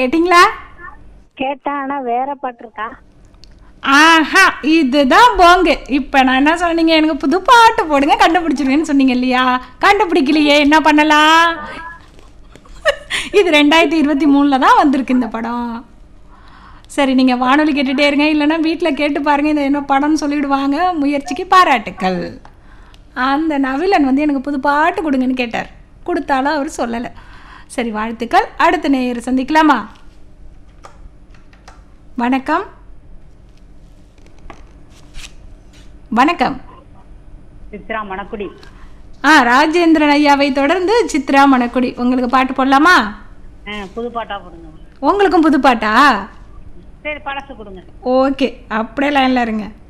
கேட்டிங்களா கேட்டேன் ஆனா வேற பாட்டு இருக்கா ஆஹா இதுதான் போங்க இப்போ நான் என்ன சொன்னீங்க எனக்கு புது பாட்டு போடுங்க கண்டுபிடிச்சிருவேன்னு சொன்னீங்க இல்லையா கண்டுபிடிக்கலையே என்ன பண்ணலாம் இது ரெண்டாயிரத்தி இருபத்தி மூணில் தான் வந்திருக்கு இந்த படம் சரி நீங்கள் வானொலி கேட்டுகிட்டே இருங்க இல்லைன்னா வீட்டில் கேட்டு பாருங்கள் இந்த என்ன படம்னு சொல்லிவிடுவாங்க முயற்சிக்கு பாராட்டுக்கள் அந்த நவிலன் வந்து எனக்கு புது பாட்டு கொடுங்கன்னு கேட்டார் கொடுத்தாலும் அவர் சொல்லலை சரி வாழ்த்துக்கள் அடுத்த நேயர் சந்திக்கலாமா வணக்கம் வணக்கம் சித்ரா மணக்குடி ஆ ராஜேந்திரன் ஐயாவை தொடர்ந்து சித்ரா மணக்குடி உங்களுக்கு பாட்டு போடலாமா புது பாட்டா போடுங்க உங்களுக்கும் புது பாட்டா சரி பழசு கொடுங்க ஓகே அப்படியே லைனில் இருங்க